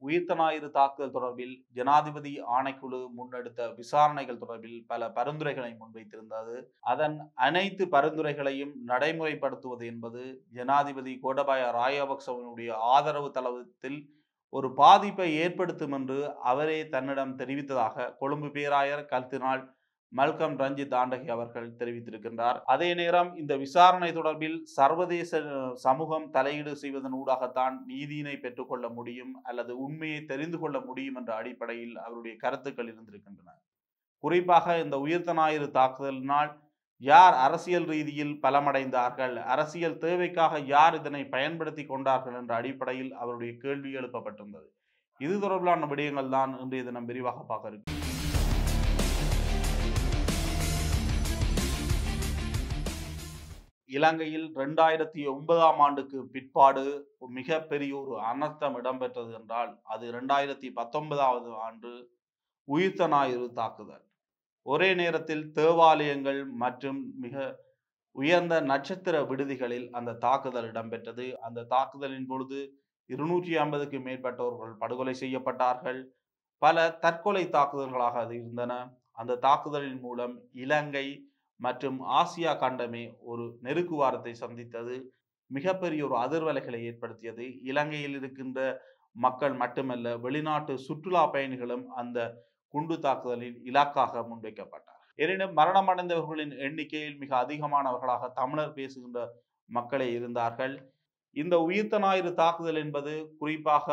உயிர்த்த ஞாயிறு தாக்குதல் தொடர்பில் ஜனாதிபதி ஆணைக்குழு முன்னெடுத்த விசாரணைகள் தொடர்பில் பல பரிந்துரைகளை முன்வைத்திருந்தது அதன் அனைத்து பரிந்துரைகளையும் நடைமுறைப்படுத்துவது என்பது ஜனாதிபதி கோடபாய ராயபக்சவனுடைய ஆதரவு தளத்தில் ஒரு பாதிப்பை ஏற்படுத்தும் என்று அவரே தன்னிடம் தெரிவித்ததாக கொழும்பு பேராயர் கல்தினால் மல்கம் ரஞ்சித் ஆண்டகி அவர்கள் தெரிவித்திருக்கின்றார் அதே நேரம் இந்த விசாரணை தொடர்பில் சர்வதேச அஹ், சமூகம் தலையீடு செய்வதன் ஊடாகத்தான் நீதியினை பெற்றுக்கொள்ள முடியும் அல்லது உண்மையை தெரிந்து கொள்ள முடியும் என்ற அடிப்படையில் அவருடைய கருத்துக்கள் இருந்திருக்கின்றன குறிப்பாக இந்த உயிர்த்த ஞாயிறு தாக்குதலினால் யார் அரசியல் ரீதியில் பலமடைந்தார்கள் அரசியல் தேவைக்காக யார் இதனை பயன்படுத்தி கொண்டார்கள் என்ற அடிப்படையில் அவருடைய கேள்வி எழுப்பப்பட்டிருந்தது இது தொடர்பிலான விடயங்கள் தான் இன்றைய தினம் விரிவாக பார்க்க இருக்கு இலங்கையில் ரெண்டாயிரத்தி ஒன்பதாம் ஆண்டுக்கு பிற்பாடு மிகப்பெரிய ஒரு அனர்த்தம் இடம்பெற்றது என்றால் அது ரெண்டாயிரத்தி பத்தொன்பதாவது ஆண்டு உயிர்த்த ஞாயிறு தாக்குதல் ஒரே நேரத்தில் தேவாலயங்கள் மற்றும் மிக உயர்ந்த நட்சத்திர விடுதிகளில் அந்த தாக்குதல் இடம்பெற்றது அந்த தாக்குதலின் பொழுது இருநூற்றி ஐம்பதுக்கு மேற்பட்டவர்கள் படுகொலை செய்யப்பட்டார்கள் பல தற்கொலை தாக்குதல்களாக அது இருந்தன அந்த தாக்குதலின் மூலம் இலங்கை மற்றும் ஆசியா கண்டமே ஒரு நெருக்குவாரத்தை சந்தித்தது மிகப்பெரிய ஒரு அதிர்வலைகளை ஏற்படுத்தியது இலங்கையில் இருக்கின்ற மக்கள் மட்டுமல்ல வெளிநாட்டு சுற்றுலா பயணிகளும் அந்த குண்டு தாக்குதலில் இலக்காக முன்வைக்கப்பட்டார் எனினும் மரணமடைந்தவர்களின் எண்ணிக்கையில் மிக அதிகமானவர்களாக தமிழர் பேசுகின்ற மக்களே இருந்தார்கள் இந்த உயிர்த்த ஞாயிறு தாக்குதல் என்பது குறிப்பாக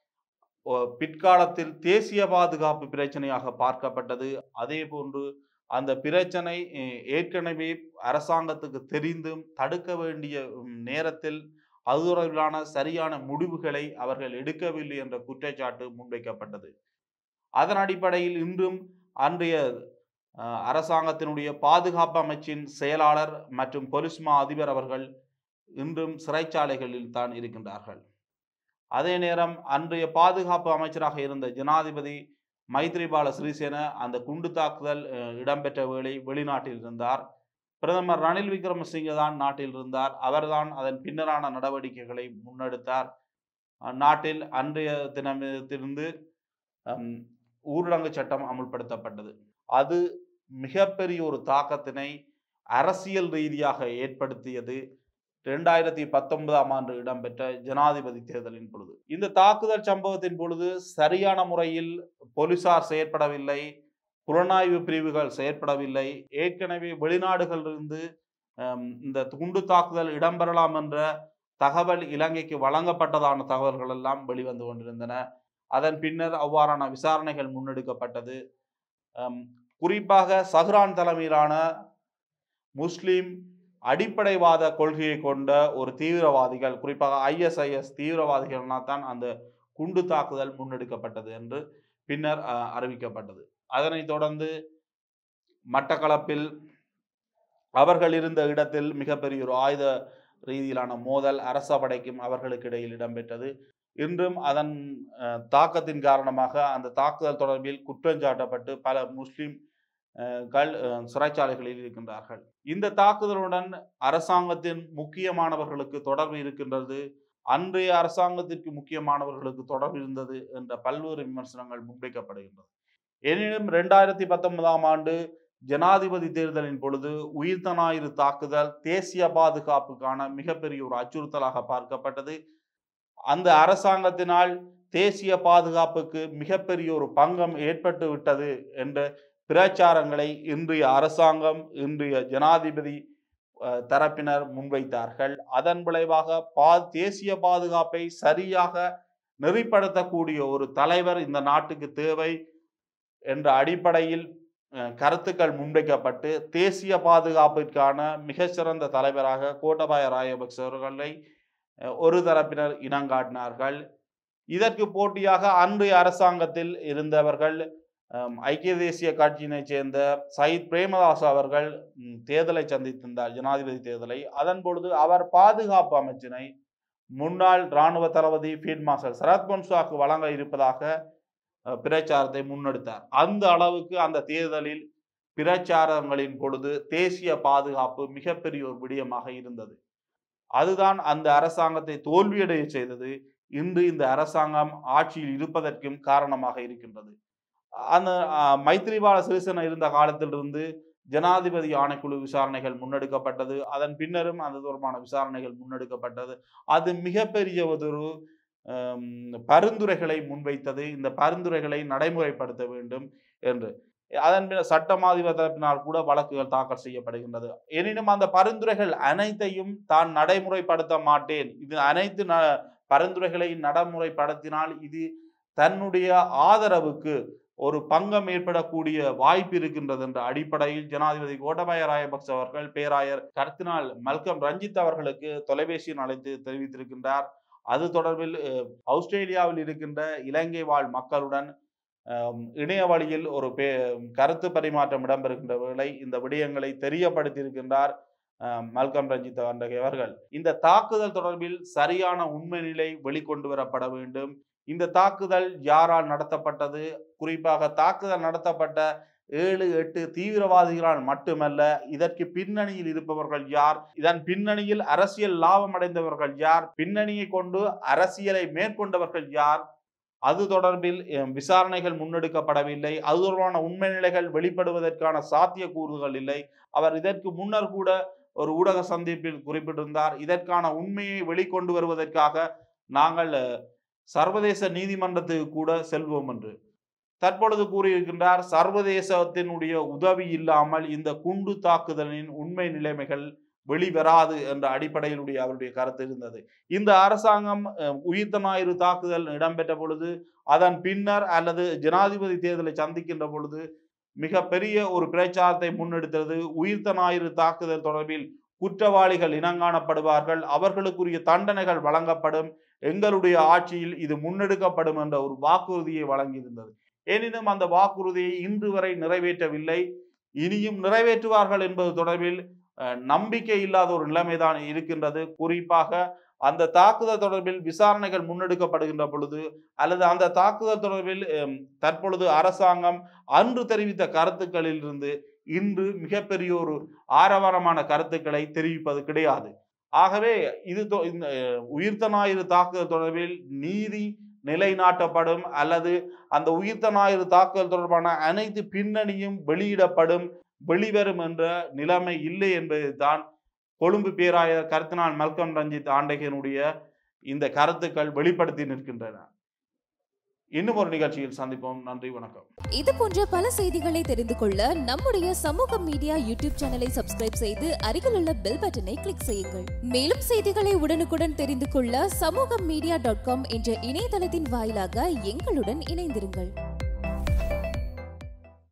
ஓ, பிற்காலத்தில் தேசிய பாதுகாப்பு பிரச்சனையாக பார்க்கப்பட்டது அதே போன்று அந்த பிரச்சனை அஹ், ஏற்கனவே அரசாங்கத்துக்கு தெரிந்தும் தடுக்க வேண்டிய உம், நேரத்தில் அது தொடர்பிலான சரியான முடிவுகளை அவர்கள் எடுக்கவில்லை என்ற குற்றச்சாட்டு முன்வைக்கப்பட்டது அதன் அடிப்படையில் இன்றும் அன்றைய அஹ், அரசாங்கத்தினுடைய பாதுகாப்பு அமைச்சின் செயலாளர் மற்றும் பொலிஸ் மா அதிபர் அவர்கள் இன்றும் சிறைச்சாலைகளில் தான் இருக்கின்றார்கள் அதே நேரம் அன்றைய பாதுகாப்பு அமைச்சராக இருந்த ஜனாதிபதி மைத்ரிபால சிறிசேன அந்த குண்டு தாக்குதல் அஹ், இடம்பெற்ற வேளை வெளிநாட்டில் இருந்தார் பிரதமர் ரணில் விக்ரமசிங்க தான் நாட்டில் இருந்தார் அவர்தான் அதன் பின்னரான நடவடிக்கைகளை முன்னெடுத்தார் அஹ், நாட்டில் அன்றைய தினத்திலிருந்து ஹம், ஊரடங்கு சட்டம் அமுல்படுத்தப்பட்டது அது மிகப்பெரிய ஒரு தாக்கத்தினை அரசியல் ரீதியாக ஏற்படுத்தியது இரண்டாயிரத்தி பத்தொன்பதாம் ஆண்டு இடம்பெற்ற ஜனாதிபதி தேர்தலின் பொழுது இந்த தாக்குதல் சம்பவத்தின் பொழுது சரியான முறையில் போலீசார் செயற்படவில்லை புலனாய்வு பிரிவுகள் செயற்படவில்லை ஏற்கனவே வெளிநாடுகளிலிருந்து ஹம், இந்த குண்டு தாக்குதல் இடம்பெறலாம் என்ற தகவல் இலங்கைக்கு வழங்கப்பட்டதான தகவல்கள் எல்லாம் வெளிவந்து கொண்டிருந்தன அதன் பின்னர் அவ்வாறான விசாரணைகள் முன்னெடுக்கப்பட்டது ஹம், குறிப்பாக சஹ்ரான் தலைமையிலான முஸ்லிம் அடிப்படைவாத கொள்கையை கொண்ட ஒரு தீவிரவாதிகள் குறிப்பாக ஐஎஸ்ஐஎஸ் தீவிரவாதிகள்னால் தான் அந்த குண்டு தாக்குதல் முன்னெடுக்கப்பட்டது என்று பின்னர் அஹ், அறிவிக்கப்பட்டது அதனைத் தொடர்ந்து மட்டக்களப்பில் அவர்கள் இருந்த இடத்தில் மிகப்பெரிய ஒரு ஆயுத ரீதியிலான மோதல் அரச படைக்கும் அவர்களுக்கு இடையில் இடம்பெற்றது இன்றும் அதன் அஹ், தாக்கத்தின் காரணமாக அந்த தாக்குதல் தொடர்பில் குற்றஞ்சாட்டப்பட்டு பல முஸ்லிம் அஹ், கள் அஹ், சிறைச்சாலைகளில் இருக்கின்றார்கள் இந்த தாக்குதலுடன் அரசாங்கத்தின் முக்கியமானவர்களுக்கு தொடர்பு இருக்கின்றது அன்றைய அரசாங்கத்திற்கு முக்கியமானவர்களுக்கு தொடர்பு இருந்தது என்ற பல்வேறு விமர்சனங்கள் முன்வைக்கப்படுகின்றது எனினும் ரெண்டாயிரத்தி பத்தொன்பதாம் ஆண்டு ஜனாதிபதி தேர்தலின் பொழுது உயிர்த்த ஞாயிறு தாக்குதல் தேசிய பாதுகாப்புக்கான மிகப்பெரிய ஒரு அச்சுறுத்தலாக பார்க்கப்பட்டது அந்த அரசாங்கத்தினால் தேசிய பாதுகாப்புக்கு மிகப்பெரிய ஒரு பங்கம் ஏற்பட்டு விட்டது என்ற பிரச்சாரங்களை இன்றைய அரசாங்கம் இன்றைய ஜனாதிபதி அஹ், தரப்பினர் முன்வைத்தார்கள் அதன் விளைவாக பா தேசிய பாதுகாப்பை சரியாக நெறிப்படுத்தக்கூடிய ஒரு தலைவர் இந்த நாட்டுக்கு தேவை என்ற அடிப்படையில் அஹ், கருத்துக்கள் முன்வைக்கப்பட்டு தேசிய பாதுகாப்பிற்கான மிகச்சிறந்த தலைவராக கோட்டபாய ராயபக்ச அவர்களை அஹ், ஒரு தரப்பினர் இனங்காட்டினார்கள் இதற்கு போட்டியாக அன்றைய அரசாங்கத்தில் இருந்தவர்கள் அம், ஐக்கிய தேசிய கட்சியினைச் சேர்ந்த சயித் பிரேமதாஸ் அவர்கள் ம், தேர்தலை சந்தித்திருந்தார் ஜனாதிபதி தேர்தலை அதன் பொழுது அவர் பாதுகாப்பு அமைச்சினை முன்னாள் இராணுவ தளபதி ஃபீல்ட் மார்ஷல் சரத் பொன்சாக்கு வழங்க இருப்பதாக அஹ், பிரச்சாரத்தை முன்னெடுத்தார் அந்த அளவுக்கு அந்த தேர்தலில் பிரச்சாரங்களின் பொழுது தேசிய பாதுகாப்பு மிகப்பெரிய ஒரு விடயமாக இருந்தது அதுதான் அந்த அரசாங்கத்தை தோல்வியடைய செய்தது இன்று இந்த அரசாங்கம் ஆட்சியில் இருப்பதற்கும் காரணமாக இருக்கின்றது அந்த அஹ், மைத்திரிபால சிறிசேன இருந்த காலத்திலிருந்து ஜனாதிபதி ஆணைக்குழு விசாரணைகள் முன்னெடுக்கப்பட்டது அதன் பின்னரும் அது தொடர்பான விசாரணைகள் முன்னெடுக்கப்பட்டது அது மிகப்பெரிய ஒரு ஹம், பரிந்துரைகளை முன்வைத்தது இந்த பரிந்துரைகளை நடைமுறைப்படுத்த வேண்டும் என்று அதன் பின்னர் சட்டமாதிப தரப்பினால் கூட வழக்குகள் தாக்கல் செய்யப்படுகின்றது எனினும் அந்த பரிந்துரைகள் அனைத்தையும் தான் நடைமுறைப்படுத்த மாட்டேன் இது அனைத்து ந பரிந்துரைகளை நடைமுறைப்படுத்தினால் இது தன்னுடைய ஆதரவுக்கு ஒரு பங்கம் ஏற்படக்கூடிய வாய்ப்பு இருக்கின்றது என்ற அடிப்படையில் ஜனாதிபதி கோட்டபாய ராயபக்ச அவர்கள் பேராயர் கர்த்தினால் மல்கம் ரஞ்சித் அவர்களுக்கு தொலைபேசியில் அழைத்து தெரிவித்திருக்கின்றார் அது தொடர்பில் அஹ், ஆஸ்திரேலியாவில் இருக்கின்ற இலங்கை வாழ் மக்களுடன் அஹ், இணைய வழியில் ஒரு பே கருத்து பரிமாற்றம் இடம்பெறுகின்ற வேளை இந்த விடயங்களை தெரியப்படுத்தியிருக்கின்றார் அஹ், மல்கம் ரஞ்சித் அண்டகை அவர்கள் இந்த தாக்குதல் தொடர்பில் சரியான உண்மை நிலை வெளிக்கொண்டு வரப்பட வேண்டும் இந்த தாக்குதல் யாரால் நடத்தப்பட்டது குறிப்பாக தாக்குதல் நடத்தப்பட்ட ஏழு எட்டு தீவிரவாதிகளால் மட்டுமல்ல இதற்கு பின்னணியில் இருப்பவர்கள் யார் இதன் பின்னணியில் அரசியல் லாபம் அடைந்தவர்கள் யார் பின்னணியை கொண்டு அரசியலை மேற்கொண்டவர்கள் யார் அது தொடர்பில் அஹ், விசாரணைகள் முன்னெடுக்கப்படவில்லை அது தொடர்பான உண்மை நிலைகள் வெளிப்படுவதற்கான சாத்தியக்கூறுகள் இல்லை அவர் இதற்கு முன்னர் கூட ஒரு ஊடக சந்திப்பில் குறிப்பிட்டிருந்தார் இதற்கான உண்மையை வெளிக்கொண்டு வருவதற்காக நாங்கள் அஹ், சர்வதேச நீதிமன்றத்துக்கு கூட செல்வோம் என்று தற்பொழுது கூறியிருக்கின்றார் சர்வதேசத்தினுடைய உதவி இல்லாமல் இந்த குண்டு தாக்குதலின் உண்மை நிலைமைகள் வெளிவராது என்ற அடிப்படையிலுடைய அவருடைய கருத்து இருந்தது இந்த அரசாங்கம் அஹ், உயிர்த்த ஞாயிறு தாக்குதல் இடம்பெற்ற பொழுது அதன் பின்னர் அல்லது ஜனாதிபதி தேர்தலை சந்திக்கின்ற பொழுது மிக பெரிய ஒரு பிரச்சாரத்தை முன்னெடுத்தது உயிர்த்த ஞாயிறு தாக்குதல் தொடர்பில் குற்றவாளிகள் இனங்காணப்படுவார்கள் அவர்களுக்குரிய தண்டனைகள் வழங்கப்படும் எங்களுடைய ஆட்சியில் இது முன்னெடுக்கப்படும் என்ற ஒரு வாக்குறுதியை வழங்கியிருந்தது எனினும் அந்த வாக்குறுதியை இன்று வரை நிறைவேற்றவில்லை இனியும் நிறைவேற்றுவார்கள் என்பது தொடர்பில் அஹ், நம்பிக்கை இல்லாத ஒரு நிலைமைதான் இருக்கின்றது குறிப்பாக அந்த தாக்குதல் தொடர்பில் விசாரணைகள் முன்னெடுக்கப்படுகின்ற பொழுது அல்லது அந்த தாக்குதல் தொடர்பில் அஹ், தற்பொழுது அரசாங்கம் அன்று தெரிவித்த கருத்துக்களில் இருந்து இன்று மிகப்பெரிய ஒரு ஆரவாரமான கருத்துக்களை தெரிவிப்பது கிடையாது ஆகவே இது தொ- இந்த அஹ், உயிர்த்த ஞாயிறு தாக்குதல் தொடர்பில் நீதி நிலைநாட்டப்படும் அல்லது அந்த உயிர்த்த ஞாயிறு தாக்குதல் தொடர்பான அனைத்து பின்னணியும் வெளியிடப்படும் வெளிவரும் என்ற நிலைமை இல்லை என்பதுதான் கொழும்பு பேராயர் கருத்தினால் மல்கம் ரஞ்சித் ஆண்டகையனுடைய இந்த கருத்துக்கள் வெளிப்படுத்தி நிற்கின்றன இன்னும் ஒரு நிகழ்ச்சியில் சந்திப்போம் நன்றி வணக்கம் இது போன்ற பல செய்திகளை தெரிந்து கொள்ள நம்முடைய சமூக மீடியா யூடியூப் சேனலை சப்ஸ்கிரைப் செய்து அருகில் உள்ள பெல் பட்டனை கிளிக் செய்யுங்கள் மேலும் செய்திகளை உடனுக்குடன் தெரிந்து கொள்ள சமூக மீடியா டாட் காம் என்ற இணையதளத்தின் வாயிலாக எங்களுடன் இணைந்திருங்கள்